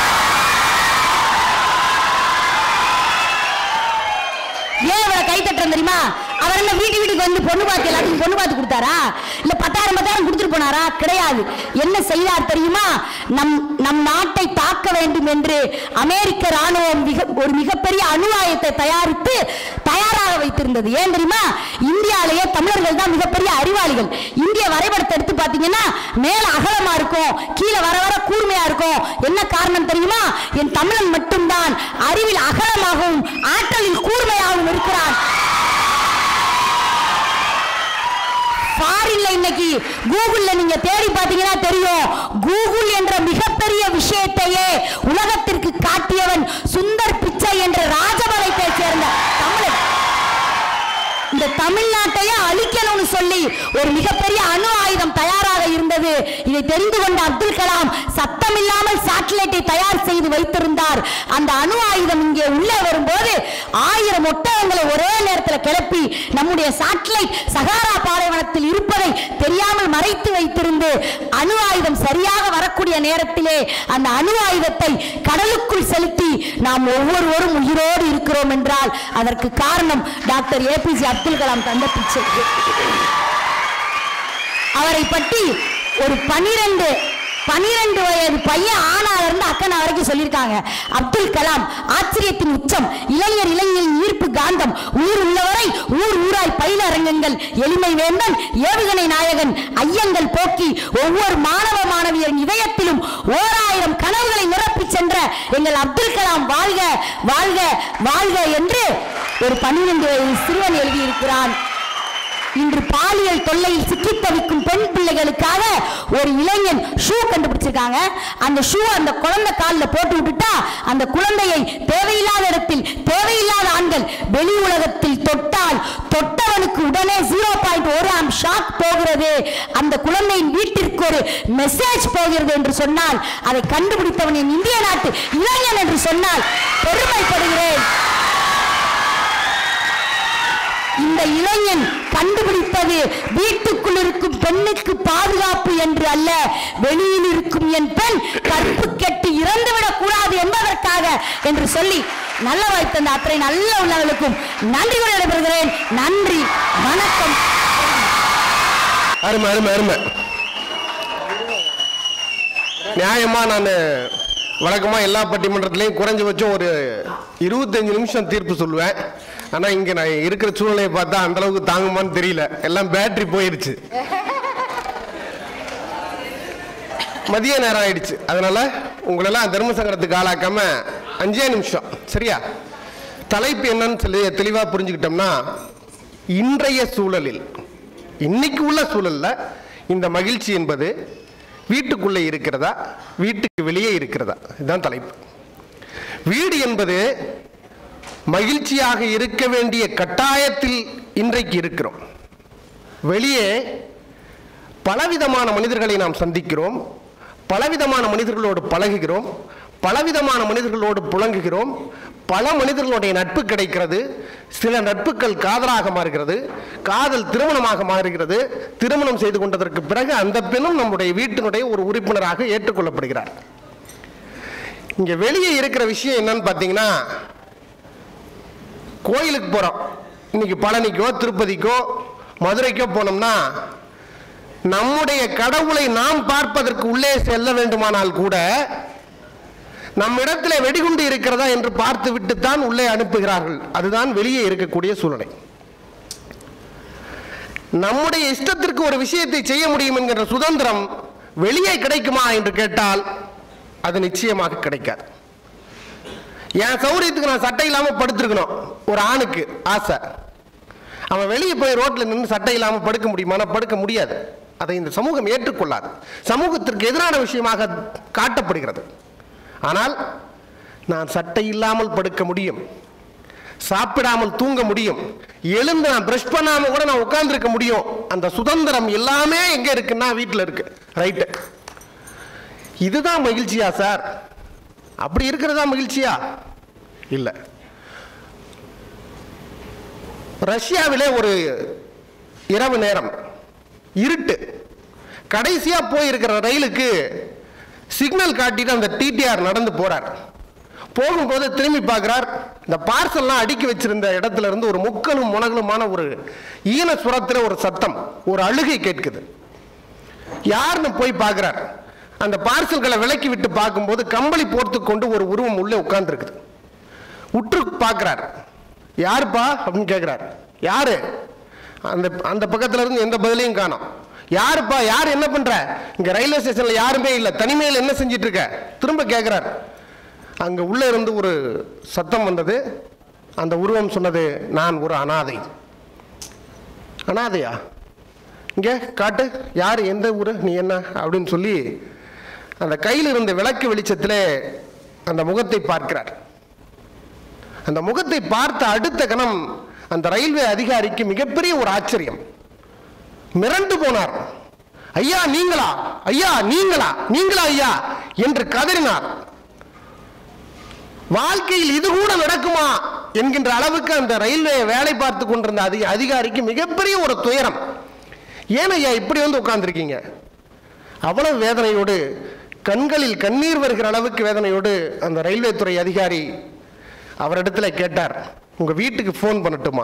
ஏன் இவரை கை தட்டுறேன் செய்யறான் தெரியுமா அவர் என்ன வீட்டு வீட்டுக்கு வந்து பொண்ணு பார்த்து எல்லாத்துக்கும் பொண்ணு பார்த்து கொடுத்தாரா இல்ல பத்தாயிரம் பத்தாயிரம் கொடுத்துட்டு போனாரா கிடையாது என்ன செய்தார் தெரியுமா நம் நம் நாட்டை தாக்க வேண்டும் என்று அமெரிக்க ராணுவம் மிக ஒரு மிகப்பெரிய அணு ஆயுதத்தை தயாரித்து தயாராக வைத்திருந்தது ஏன் தெரியுமா இந்தியாவிலேயே தமிழர்கள் தான் மிகப்பெரிய அறிவாளிகள் இந்திய வரைபடத்தை எடுத்து பாத்தீங்கன்னா மேல அகலமா இருக்கும் கீழே வர வர கூர்மையா இருக்கும் என்ன காரணம் தெரியுமா என் தமிழன் மட்டும்தான் அறிவில் அகலமாகவும் ஆற்றலில் கூர்மையாகவும் இருக்கிறான் ஃபாரின்ல இன்னைக்கு கூகுள்ல நீங்க தேடி பாத்தீங்கன்னா தெரியும் கூகுள் என்ற மிகப்பெரிய விஷயத்தையே உலகத்திற்கு காட்டியவன் சுந்தர் பிச்சை என்ற ராஜபாளையத்தை சேர்ந்த தமிழன் இந்த தமிழ்நாட்டையே அழிக்கணும்னு சொல்லி ஒரு மிகப்பெரிய அணு ஆயுதம் தயாராக இருந்தது இதை தெரிந்து கொண்ட அப்துல் கலாம் சத்தமில்லாமல் சேட்டலைட்டை தயார் செய்து வைத்திருந்தார் அந்த அணு ஆயுதம் இங்கே உள்ளே வரும்போது ஆயிரம் ஒட்டகங்களை ஒரே நேரத்தில் கிளப்பி நம்முடைய சேட்டலைட் சகாரா பாலைவனத்தில் இருப்பதை தெரியாமல் மறைத்து வைத்திருந்து அணு ஆயுதம் சரியாக வரக்கூடிய நேரத்திலே அந்த அணு ஆயுதத்தை கடலுக்குள் செலுத்தி நாம் ஒவ்வொருவரும் உயிரோடு இருக்கிறோம் என்றால் அதற்கு காரணம் டாக்டர் ஏபிஜே அப்துல் கலாம் தந்த பிச்சை அவரை பற்றி ஒரு பனிரெண்டு பனிரெண்டு வயது பையன் ஆனால இருந்து அக்கனா வரைக்கும் சொல்லியிருக்காங்க அப்துல் கலாம் ஆச்சரியத்தின் உச்சம் இளைஞர் இளைஞரின் ஈர்ப்பு காந்தம் ஊர் உள்ளவரை ஊர் ஊராய் பயில அரங்கங்கள் எளிமை வேந்தன் ஏவுகணை நாயகன் ஐயங்கள் போக்கி ஒவ்வொரு மாணவ மாணவியரின் இதயத்திலும் ஓராயிரம் கனவுகளை நிரப்பிச் சென்ற எங்கள் அப்துல் கலாம் வாழ்க வாழ்க வாழ்க என்று ஒரு பன்னிரண்டு வயது சிறுவன் எழுதியிருக்கிறான் இன்று பாலியல் தொல்லையில் சிக்கித் தவிக்கும் பெண் பிள்ளைகளுக்காக ஒரு இளைஞன் ஷூ கண்டுபிடிச்சிருக்காங்க அந்த ஷூ அந்த குழந்தை காலில் போட்டு விட்டுட்டா அந்த குழந்தையை தேவையில்லாத இடத்தில் தேவையில்லாத ஆண்கள் வெளி உலகத்தில் தொட்டால் தொட்டவனுக்கு உடனே ஜீரோ பாயிண்ட் ஒரு ஆம் ஷாக் போகிறது அந்த குழந்தையின் வீட்டிற்கு ஒரு மெசேஜ் போகிறது என்று சொன்னால் அதை கண்டுபிடித்தவன் என் இந்திய நாட்டு இளைஞன் என்று சொன்னால் பெருமைப்படுகிறேன் இந்த இளைஞன் கண்டுபிடிப்பது வீட்டுக்குள் இருக்கும் பெண்ணுக்கு பாதுகாப்பு என்று அல்ல வெளியில் இருக்கும் என் பெண் கற்பு கெட்டு இறந்துவிடக் கூடாது என்பதற்காக என்று சொல்லி நல்ல வாய்ப்பு அந்த அத்தனை நல்ல உள்ளவர்களுக்கும் நன்றி கூட விடைபெறுகிறேன் நன்றி வணக்கம் அருமை அருமை அருமை நியாயமா நான் வழக்கமா எல்லா பட்டிமன்றத்திலையும் குறைஞ்சபட்சம் ஒரு இருபத்தஞ்சு நிமிஷம் தீர்ப்பு சொல்லுவேன் ஆனா இங்க நான் இருக்கிற சூழ்நிலையை பார்த்தா அந்த அளவுக்கு தாங்குமான்னு தெரியல எல்லாம் பேட்டரி போயிருச்சு மதிய நேரம் ஆயிடுச்சு அதனால உங்களெல்லாம் தர்ம சங்கடத்துக்கு ஆளாக்காம அஞ்சே நிமிஷம் சரியா தலைப்பு என்னன்னு சொல்லி தெளிவா புரிஞ்சுக்கிட்டோம்னா இன்றைய சூழலில் இன்னைக்கு உள்ள சூழல்ல இந்த மகிழ்ச்சி என்பது வீட்டுக்குள்ளே இருக்கிறதா வீட்டுக்கு வெளியே இருக்கிறதா இதுதான் தலைப்பு வீடு என்பது மகிழ்ச்சியாக இருக்க வேண்டிய கட்டாயத்தில் இன்றைக்கு இருக்கிறோம் வெளியே பலவிதமான மனிதர்களை நாம் சந்திக்கிறோம் பலவிதமான மனிதர்களோடு பழகுகிறோம் பலவிதமான மனிதர்களோடு புழங்குகிறோம் பல மனிதர்களுடைய நட்பு கிடைக்கிறது சில நட்புகள் காதலாக மாறுகிறது காதல் திருமணமாக மாறுகிறது திருமணம் செய்து கொண்டதற்கு பிறகு அந்த பெண்ணும் நம்முடைய வீட்டினுடைய ஒரு உறுப்பினராக ஏற்றுக்கொள்ளப்படுகிறார் இங்க வெளியே இருக்கிற விஷயம் என்னன்னு பார்த்தீங்கன்னா கோயிலுக்கு போறோம் இன்னைக்கு பழனிக்கோ திருப்பதிக்கோ மதுரைக்கோ போனோம்னா நம்முடைய கடவுளை நாம் பார்ப்பதற்கு உள்ளே செல்ல வேண்டுமானால் கூட நம்மிடத்துல வெடிகுண்டு இருக்கிறதா என்று பார்த்து விட்டுத்தான் உள்ளே அனுப்புகிறார்கள் அதுதான் வெளியே இருக்கக்கூடிய சூழ்நிலை நம்முடைய இஷ்டத்திற்கு ஒரு விஷயத்தை செய்ய முடியும் என்கிற சுதந்திரம் வெளியே கிடைக்குமா என்று கேட்டால் அது நிச்சயமாக கிடைக்காது என் சௌரியத்துக்கு நான் சட்டை இல்லாம படுத்திருக்கணும் ஒரு ஆணுக்கு ஆசை அவன் வெளியே போய் ரோட்ல நின்று சட்டை இல்லாம படுக்க முடியுமானா படுக்க முடியாது அதை இந்த சமூகம் ஏற்றுக்கொள்ளாது சமூகத்திற்கு எதிரான விஷயமாக காட்டப்படுகிறது ஆனால் நான் சட்டை இல்லாமல் படுக்க முடியும் சாப்பிடாமல் தூங்க முடியும் எழுந்து நான் பிரஷ் பண்ணாம கூட நான் உட்கார்ந்திருக்க முடியும் அந்த சுதந்திரம் எல்லாமே எங்க இருக்குன்னா வீட்டில் இருக்கு ரைட்டு இதுதான் மகிழ்ச்சியா சார் அப்படி இருக்கிறதா மகிழ்ச்சியா இல்லை ரஷ்யாவிலே ஒரு இரவு நேரம் இருட்டு கடைசியா போயிருக்கிற ரயிலுக்கு சிக்னல் காட்டிட்டு அந்த டிடிஆர் நடந்து போறார் போகும்போது திரும்பி பார்க்குறார் இந்த பார்சல்லாம் அடுக்கி வச்சிருந்த இடத்துல இருந்து ஒரு முக்கலும் முனகலுமான ஒரு ஈன சுரத்தில் ஒரு சத்தம் ஒரு அழுகை கேட்குது யாருன்னு போய் பார்க்குறார் அந்த பார்சல்களை விலக்கி விட்டு பார்க்கும்போது கம்பளி போர்த்து கொண்டு ஒரு உருவம் உள்ளே உட்கார்ந்துருக்குது உற்று பார்க்குறார் யாருப்பா அப்படின்னு கேட்குறார் யாரு அந்த அந்த பக்கத்துல இருந்து எந்த பதிலையும் காணோம் யாருப்பா யார் என்ன பண்ற இங்க ரயில்வே ஸ்டேஷன்ல யாருமே இல்லை தனிமையில் என்ன செஞ்சிட்டு இருக்க திரும்ப கேட்குறார் அங்க உள்ள இருந்து ஒரு சத்தம் வந்தது அந்த உருவம் சொன்னது நான் ஒரு அனாதை அனாதையா இங்கே காட்டு யார் எந்த ஊர் நீ என்ன அப்படின்னு சொல்லி அந்த கையில் இருந்த விளக்கு வெளிச்சத்தில் அந்த முகத்தை பார்க்கிறார் அந்த முகத்தை பார்த்த அடுத்த கணம் அந்த ரயில்வே அதிகாரிக்கு மிகப்பெரிய ஒரு ஆச்சரியம் மிரண்டு போனார் ஐயா நீங்களா ஐயா நீங்களா நீங்களா ஐயா என்று கதறினார் வாழ்க்கையில் இது கூட நடக்குமா என்கின்ற அளவுக்கு அந்த ரயில்வே வேலை பார்த்து கொண்டிருந்த அதி அதிகாரிக்கு மிகப்பெரிய ஒரு துயரம் ஏன் ஐயா இப்படி வந்து உட்கார்ந்துருக்கீங்க அவ்வளவு வேதனையோடு கண்களில் கண்ணீர் வருகிற அளவுக்கு வேதனையோடு அந்த ரயில்வே துறை அதிகாரி அவரிடத்துல கேட்டார் உங்க வீட்டுக்கு ஃபோன் பண்ணட்டுமா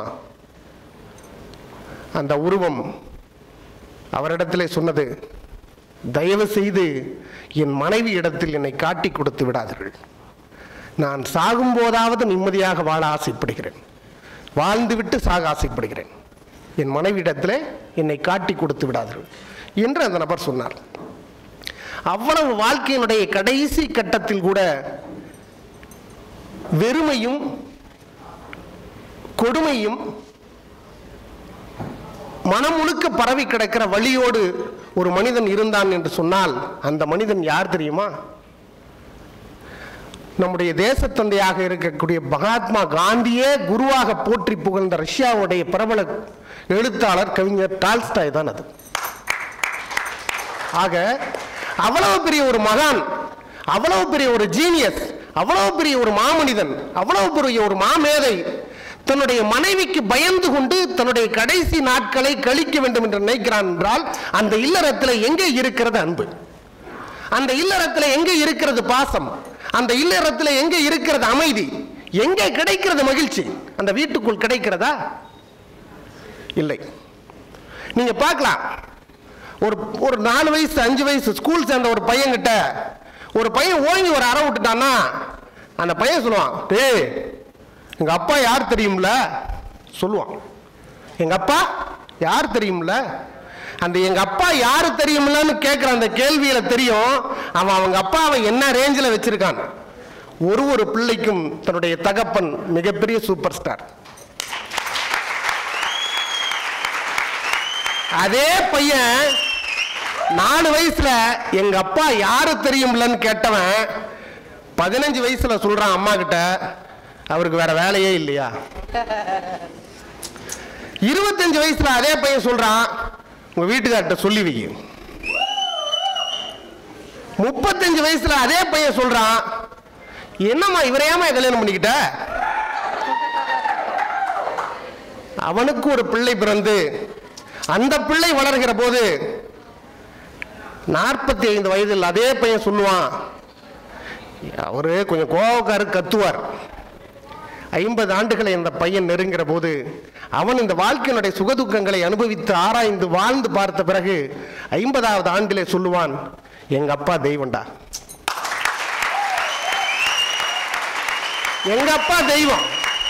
அந்த உருவம் அவரிடத்திலே சொன்னது தயவு செய்து என் மனைவி இடத்தில் என்னை காட்டி கொடுத்து விடாதீர்கள் நான் சாகும் போதாவது நிம்மதியாக வாழ ஆசைப்படுகிறேன் வாழ்ந்துவிட்டு சாக ஆசைப்படுகிறேன் என் மனைவியிடத்தில் என்னை காட்டி கொடுத்து விடாதீர்கள் என்று அந்த நபர் சொன்னார் அவ்வளவு வாழ்க்கையினுடைய கடைசி கட்டத்தில் கூட வெறுமையும் கொடுமையும் மனம் முழுக்க பரவி கிடக்கிற வழியோடு ஒரு மனிதன் இருந்தான் என்று சொன்னால் அந்த மனிதன் யார் தெரியுமா நம்முடைய தேசத்தந்தையாக இருக்கக்கூடிய மகாத்மா காந்தியே குருவாக போற்றி புகழ்ந்த ரஷ்யாவுடைய பிரபல எழுத்தாளர் கவிஞர் டால்ஸ்டாய் தான் அது ஆக அவ்வளவு பெரிய ஒரு மகான் அவ்வளவு பெரிய ஒரு ஜீனியஸ் அவ்வளவு பெரிய ஒரு மாமனிதன் அவ்வளவு பெரிய ஒரு மாமேதை தன்னுடைய மனைவிக்கு பயந்து கொண்டு தன்னுடைய கடைசி நாட்களை கழிக்க வேண்டும் என்று நினைக்கிறான் என்றால் அந்த இல்லறத்தில் எங்கே இருக்கிறது அன்பு அந்த இல்லறத்தில் எங்கே இருக்கிறது பாசம் அந்த இல்லறத்தில் எங்கே இருக்கிறது அமைதி எங்கே கிடைக்கிறது மகிழ்ச்சி அந்த வீட்டுக்குள் கிடைக்கிறதா இல்லை நீங்க பார்க்கலாம் ஒரு ஒரு நாலு வயசு அஞ்சு வயசு ஸ்கூல் சேர்ந்த ஒரு பையன்கிட்ட ஒரு பையன் ஓங்கி ஒரு அறை விட்டுட்டான்னா அந்த பையன் சொல்லுவான் டேய் எங்க அப்பா யார் தெரியும்ல சொல்லுவான் எங்க அப்பா யார் தெரியும்ல அந்த எங்க அப்பா யாரு தெரியும்லன்னு கேட்குற அந்த கேள்வியில தெரியும் அவன் அவங்க அப்பாவை என்ன ரேஞ்சில் வச்சிருக்கான் ஒரு ஒரு பிள்ளைக்கும் தன்னுடைய தகப்பன் மிகப்பெரிய சூப்பர் ஸ்டார் அதே பையன் நாலு வயசுல எங்க அப்பா யாரு தெரியும்லன்னு கேட்டவன் பதினஞ்சு வயசுல சொல்றான் அம்மா கிட்ட அவருக்கு வேற வேலையே இல்லையா இருபத்தஞ்சு வயசுல அதே பையன் சொல்றான் உங்க வீட்டுக்கார்ட்ட சொல்லி வை முப்பத்தஞ்சு வயசுல அதே பையன் சொல்றான் என்னம்மா இவரையாம கல்யாணம் பண்ணிக்கிட்ட அவனுக்கு ஒரு பிள்ளை பிறந்து அந்த பிள்ளை வளர்கிற போது நாற்பத்தி ஐந்து வயதில் அதே பையன் சொல்லுவான் அவரு கொஞ்சம் கோவக்காரு கத்துவார் ஐம்பது ஆண்டுகளை இந்த பையன் நெருங்கிற போது அவன் இந்த வாழ்க்கையினுடைய சுகதுக்கங்களை அனுபவித்து ஆராய்ந்து வாழ்ந்து பார்த்த பிறகு ஐம்பதாவது ஆண்டிலே சொல்லுவான் எங்க அப்பா தெய்வம்டா எங்க அப்பா தெய்வம்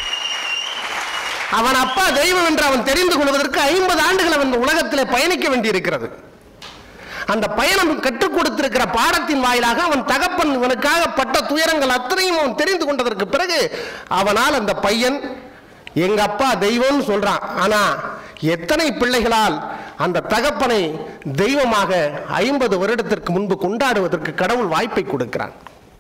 அவன் அப்பா தெய்வம் என்று அவன் தெரிந்து கொள்வதற்கு ஐம்பது ஆண்டுகள் அவன் இந்த உலகத்திலே பயணிக்க வேண்டியிருக்கிறது அந்த பயணம் கற்றுக் கொடுத்திருக்கிற பாடத்தின் வாயிலாக அவன் தகப்பன் இவனுக்காக பட்ட துயரங்கள் அத்தனையும் அவன் தெரிந்து கொண்டதற்கு பிறகு அவனால் அந்த பையன் எங்க அப்பா தெய்வம்னு சொல்றான் ஆனா எத்தனை பிள்ளைகளால் அந்த தகப்பனை தெய்வமாக ஐம்பது வருடத்திற்கு முன்பு கொண்டாடுவதற்கு கடவுள் வாய்ப்பை கொடுக்கிறான்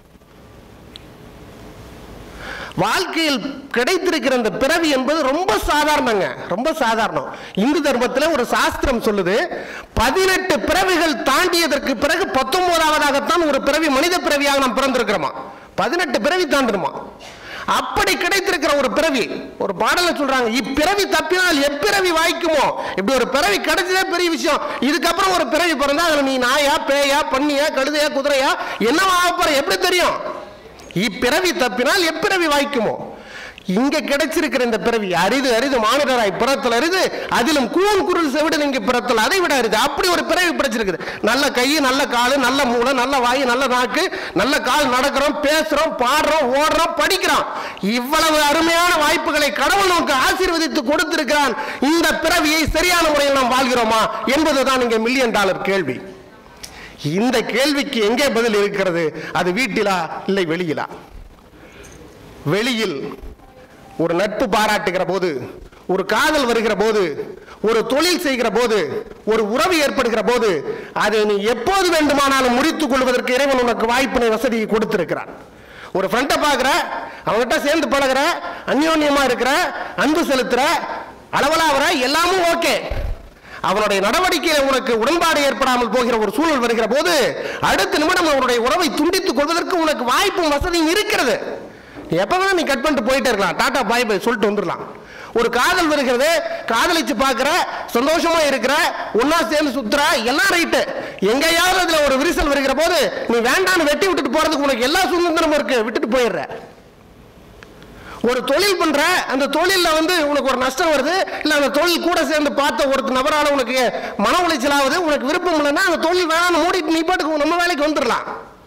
வாழ்க்கையில் கிடைத்திருக்கிற அந்த பிறவி என்பது ரொம்ப சாதாரணங்க ரொம்ப சாதாரணம் இந்து தர்மத்தில் ஒரு சாஸ்திரம் சொல்லுது பதினெட்டு பிறவிகள் தாண்டியதற்கு பிறகு பத்தொன்பதாவதாகத்தான் ஒரு பிறவி மனித பிறவியாக நாம் பிறந்திருக்கிறோமா பதினெட்டு பிறவி தாண்டணுமா அப்படி கிடைத்திருக்கிற ஒரு பிறவி ஒரு பாடல சொல்றாங்க இப்பிறவி தப்பினால் எப்பிறவி வாய்க்குமோ இப்படி ஒரு பிறவி கிடைச்சதே பெரிய விஷயம் இதுக்கப்புறம் ஒரு பிறவி பிறந்தா அதுல நீ நாயா பேயா பன்னியா கழுதையா குதிரையா என்னவா ஆகப் போற எப்படி தெரியும் இப்பிறவி தப்பினால் எப்பிறவி வாய்க்குமோ இங்க கிடைச்சிருக்கிற இந்த பிறவி அரிது அரிது மானிடராய் பிறத்தல் அரிது அதிலும் கூன் குருள் செவிடு இங்க பிறத்தல் அதை விட அரிது அப்படி ஒரு பிறவி பிடிச்சிருக்குது நல்ல கை நல்ல காலு நல்ல மூளை நல்ல வாய் நல்ல நாக்கு நல்ல கால் நடக்கிறோம் பேசுறோம் பாடுறோம் ஓடுறோம் படிக்கிறோம் இவ்வளவு அருமையான வாய்ப்புகளை கடவுள் நமக்கு ஆசீர்வதித்து கொடுத்திருக்கிறான் இந்த பிறவியை சரியான முறையில் நாம் வாழ்கிறோமா என்பதுதான் இங்க மில்லியன் டாலர் கேள்வி இந்த கேள்விக்கு எங்கே பதில் இருக்கிறது அது வீட்டிலா இல்லை வெளியிலா வெளியில் ஒரு நட்பு பாராட்டுகிற போது ஒரு காதல் வருகிற போது ஒரு தொழில் செய்கிற போது ஒரு உறவு ஏற்படுகிற போது அதை நீ எப்போது வேண்டுமானாலும் முடித்துக் கொள்வதற்கு இறைவன் உனக்கு வாய்ப்பினை வசதியை கொடுத்திருக்கிறான் ஒரு ஃப்ரெண்டை பார்க்குற அவங்ககிட்ட சேர்ந்து பழகுற அந்யோன்யமா இருக்கிற அன்பு செலுத்துற அளவலாகிற எல்லாமும் ஓகே அவனுடைய நடவடிக்கையில உனக்கு உடன்பாடு ஏற்படாமல் போகிற ஒரு சூழல் வருகிற போது அடுத்த நிமிடம் அவனுடைய உறவை துண்டித்துக் கொள்வதற்கு உனக்கு வாய்ப்பும் வசதியும் இருக்கிறது நீ எப்ப வேணா நீ கட் பண்ணிட்டு போயிட்டே இருக்கலாம் டாடா பாய் பாய் சொல்லிட்டு வந்துடலாம் ஒரு காதல் வருகிறது காதலிச்சு பார்க்கிற சந்தோஷமா இருக்கிற ஒன்னா சேர்ந்து சுத்துற எல்லாம் ரைட்டு எங்கேயாவது அதுல ஒரு விரிசல் வருகிற போது நீ வேண்டான்னு வெட்டி விட்டுட்டு போறதுக்கு உனக்கு எல்லா சுதந்திரமும் இருக்கு விட்டுட்டு போயிடுற ஒரு தொழில் பண்ற அந்த தொழில்ல வந்து உனக்கு ஒரு நஷ்டம் வருது இல்ல அந்த தொழில் கூட சேர்ந்து பார்த்த ஒரு நபரால உனக்கு மன உளைச்சல் ஆகுது உனக்கு விருப்பம் இல்லைன்னா அந்த தொழில் வேணாம்னு மூடிட்டு நீ பாட்டுக்கு நம்ம வேலைக்கு வந்துடலாம்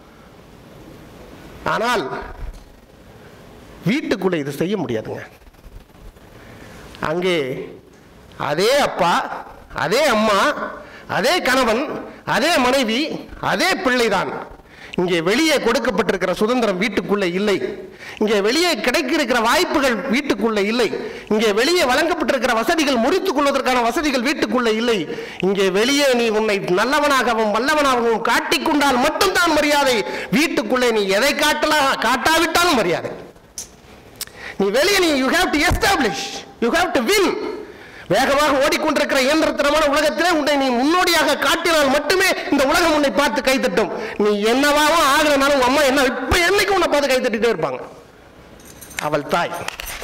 ஆனால் வீட்டுக்குள்ள இது செய்ய முடியாதுங்க அங்கே அதே அப்பா அதே அம்மா அதே கணவன் அதே மனைவி அதே பிள்ளைதான் இங்கே வெளியே கொடுக்கப்பட்டிருக்கிற சுதந்திரம் வீட்டுக்குள்ளே இல்லை இங்கே வெளியே கிடைக்கிற வாய்ப்புகள் வீட்டுக்குள்ளே இல்லை இங்கே வெளியே வழங்கப்பட்டிருக்கிற வசதிகள் முறித்துக் கொள்வதற்கான வசதிகள் வீட்டுக்குள்ளே இல்லை இங்கே வெளியே நீ உன்னை நல்லவனாகவும் வல்லவனாகவும் காட்டிக்கொண்டால் மட்டும்தான் மரியாதை வீட்டுக்குள்ளே நீ எதை காட்டலாம் காட்டாவிட்டாலும் மரியாதை நீ வெளியே நீ you have to establish you have to win வேகமாக ஓடிக்கொண்டிருக்கிற இயந்திரத்தனமான உலகத்திலே உன்னை நீ முன்னோடியாக காட்டினால் மட்டுமே இந்த உலகம் உன்னை பார்த்து கைத்தட்டும் நீ என்னவாவும் ஆகலனாலும் உங்க அம்மா என்ன இப்ப என்னைக்கு உன்னை பார்த்து கைத்தட்டிட்டே இருப்பாங்க அவள் தாய்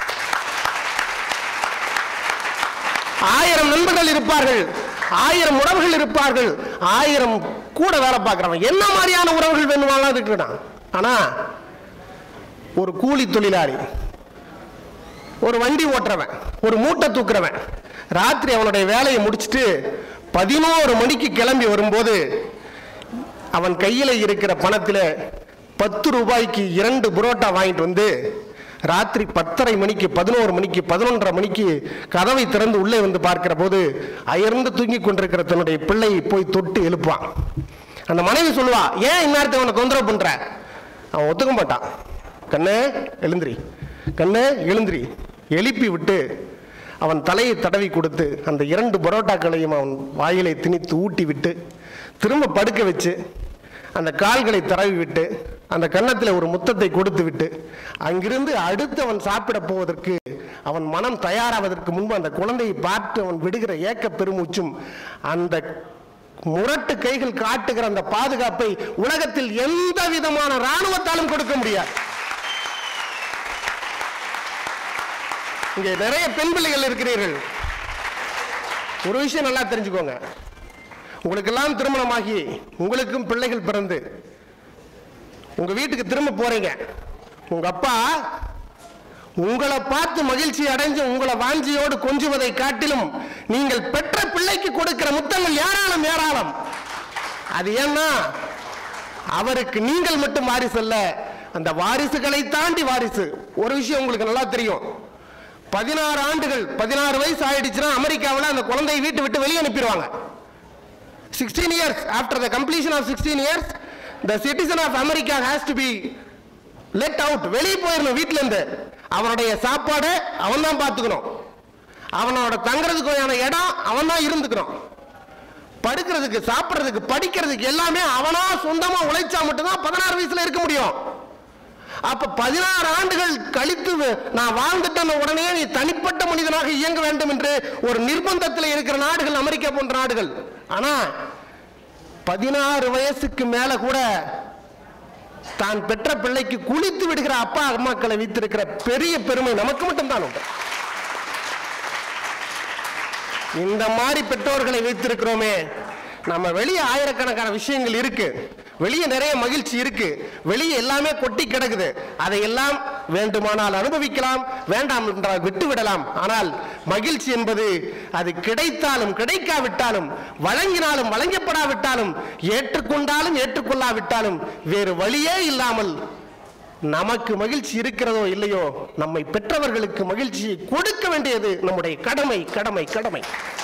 ஆயிரம் நண்பர்கள் இருப்பார்கள் ஆயிரம் உறவுகள் இருப்பார்கள் ஆயிரம் கூட வேலை பார்க்கிறவன் என்ன மாதிரியான உறவுகள் வேணுமானாலும் இருக்கட்டும் ஆனா ஒரு கூலி தொழிலாளி ஒரு வண்டி ஓட்டுறவன் ஒரு மூட்டை தூக்குறவன் ராத்திரி அவனுடைய வேலையை முடிச்சுட்டு பதினோரு மணிக்கு கிளம்பி வரும்போது அவன் கையில் இருக்கிற பணத்தில் பத்து ரூபாய்க்கு இரண்டு புரோட்டா வாங்கிட்டு வந்து ராத்திரி பத்தரை மணிக்கு பதினோரு மணிக்கு பதினொன்றரை மணிக்கு கதவை திறந்து உள்ளே வந்து பார்க்கிற போது அயர்ந்து தூங்கி கொண்டிருக்கிற தன்னுடைய பிள்ளையை போய் தொட்டு எழுப்புவான் அந்த மனைவி சொல்லுவா ஏன் இந்நேரத்தை அவனை தொந்தரவு பண்ற அவன் ஒத்துக்க மாட்டான் கண்ணே எழுந்திரி கண்ணே எழுந்திரி எழுப்பி விட்டு அவன் தலையை தடவி கொடுத்து அந்த இரண்டு பரோட்டாக்களையும் அவன் வாயிலை திணித்து ஊட்டி விட்டு திரும்ப படுக்க வச்சு அந்த கால்களை தடவி விட்டு அந்த கன்னத்தில் ஒரு முத்தத்தை கொடுத்து விட்டு அங்கிருந்து அடுத்து அவன் சாப்பிட போவதற்கு அவன் மனம் தயாராவதற்கு முன்பு அந்த குழந்தையை பார்த்து அவன் விடுகிற ஏக்க பெருமூச்சும் அந்த முரட்டு கைகள் காட்டுகிற அந்த பாதுகாப்பை உலகத்தில் எந்த விதமான ராணுவத்தாலும் கொடுக்க முடியாது இங்கே நிறைய பெண் பிள்ளைகள் இருக்கிறீர்கள் ஒரு விஷயம் நல்லா தெரிஞ்சுக்கோங்க உங்களுக்கெல்லாம் திருமணமாகி உங்களுக்கும் பிள்ளைகள் பிறந்து உங்க வீட்டுக்கு திரும்ப போறீங்க உங்க அப்பா உங்களை பார்த்து மகிழ்ச்சி அடைஞ்சு உங்களை வாஞ்சியோடு கொஞ்சுவதை காட்டிலும் நீங்கள் பெற்ற பிள்ளைக்கு கொடுக்கிற முத்தங்கள் ஏராளம் ஏராளம் அது ஏன்னா அவருக்கு நீங்கள் மட்டும் வாரிசு அல்ல அந்த வாரிசுகளை தாண்டி வாரிசு ஒரு விஷயம் உங்களுக்கு நல்லா தெரியும் பதினாறு ஆண்டுகள் பதினாறு வயசு ஆயிடுச்சுன்னா அமெரிக்காவில் அந்த குழந்தையை வீட்டு விட்டு வெளியே அனுப்பிடுவாங்க sixteen years after the completion of sixteen years the citizen of America has to be let out வெளியே போயிடணும் வீட்டுல இருந்து அவனுடைய சாப்பாடு அவன் தான் பார்த்துக்கணும் அவனோட தங்குறதுக்கான இடம் அவன் தான் இருந்துக்கணும் படுக்கிறதுக்கு சாப்பிட்றதுக்கு படிக்கிறதுக்கு எல்லாமே அவனா சொந்தமா உழைச்சா மட்டும்தான் பதினாறு வயசுல இருக்க முடியும் அப்ப பதினாறு ஆண்டுகள் கழித்து நான் வாழ்ந்துட்ட உடனே நீ தனிப்பட்ட மனிதனாக இயங்க வேண்டும் என்று ஒரு நிர்பந்தத்தில் இருக்கிற நாடுகள் அமெரிக்கா போன்ற நாடுகள் ஆனா பதினாறு வயசுக்கு மேல கூட தான் பெற்ற பிள்ளைக்கு குளித்து விடுகிற அப்பா அம்மாக்களை வைத்திருக்கிற பெரிய பெருமை நமக்கு மட்டும்தான் உண்டு இந்த மாதிரி பெற்றோர்களை வைத்திருக்கிறோமே நம்ம வெளியே ஆயிரக்கணக்கான விஷயங்கள் இருக்கு வெளியே நிறைய மகிழ்ச்சி இருக்கு வெளியே எல்லாமே கொட்டி கிடக்குது அதையெல்லாம் வேண்டுமானால் அனுபவிக்கலாம் வேண்டாம் என்றால் விட்டு விடலாம் ஆனால் மகிழ்ச்சி என்பது அது கிடைத்தாலும் கிடைக்காவிட்டாலும் வழங்கினாலும் வழங்கப்படாவிட்டாலும் ஏற்றுக்கொண்டாலும் ஏற்றுக்கொள்ளாவிட்டாலும் வேறு வழியே இல்லாமல் நமக்கு மகிழ்ச்சி இருக்கிறதோ இல்லையோ நம்மை பெற்றவர்களுக்கு மகிழ்ச்சியை கொடுக்க வேண்டியது நம்முடைய கடமை கடமை கடமை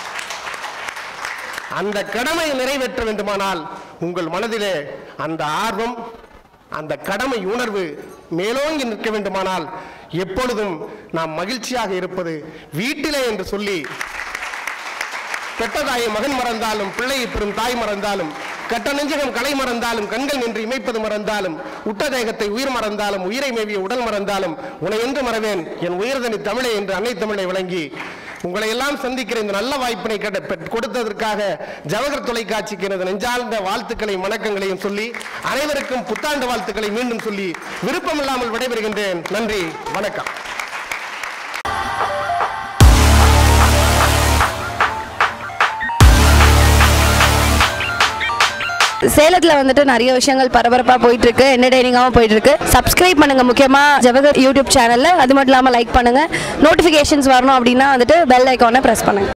அந்த கடமையை நிறைவேற்ற வேண்டுமானால் உங்கள் மனதிலே அந்த ஆர்வம் அந்த கடமை உணர்வு மேலோங்கி நிற்க வேண்டுமானால் எப்பொழுதும் நாம் மகிழ்ச்சியாக இருப்பது வீட்டிலே என்று சொல்லி பெற்ற தாயை மகன் மறந்தாலும் பிள்ளையை பெறும் தாய் மறந்தாலும் கட்ட நெஞ்சகம் கலை மறந்தாலும் கண்கள் நின்று இமைப்பது மறந்தாலும் உட்ட தேகத்தை உயிர் மறந்தாலும் உயிரை மேவிய உடல் மறந்தாலும் உன்னை என்று மறவேன் என் உயர்தனி தமிழை என்று அன்னை தமிழை வழங்கி உங்களை எல்லாம் சந்திக்கிற இந்த நல்ல வாய்ப்பினை கட- பெற்- கொடுத்ததற்காக ஜவஹர் தொலைக்காட்சிக்கு எனது நெஞ்சார்ந்த வாழ்த்துக்களையும் வணக்கங்களையும் சொல்லி அனைவருக்கும் புத்தாண்டு வாழ்த்துக்களை மீண்டும் சொல்லி விருப்பமில்லாமல் விடைபெறுகின்றேன் நன்றி வணக்கம் சேலத்துல வந்துட்டு நிறைய விஷயங்கள் பரபரப்பா போயிட்டு இருக்கு என்டர்டைனிங்காகவும் போயிட்டு இருக்கு சப்ஸ்கிரைப் பண்ணுங்க முக்கியமா ஜவஹர் யூடியூப் சேனல்ல அது மட்டும் இல்லாம லைக் பண்ணுங்க நோட்டிபிகேஷன்ஸ் வரணும் அப்படின்னா வந்துட்டு பெல் ஐக்கானை பிரஸ் பண்ணுங்க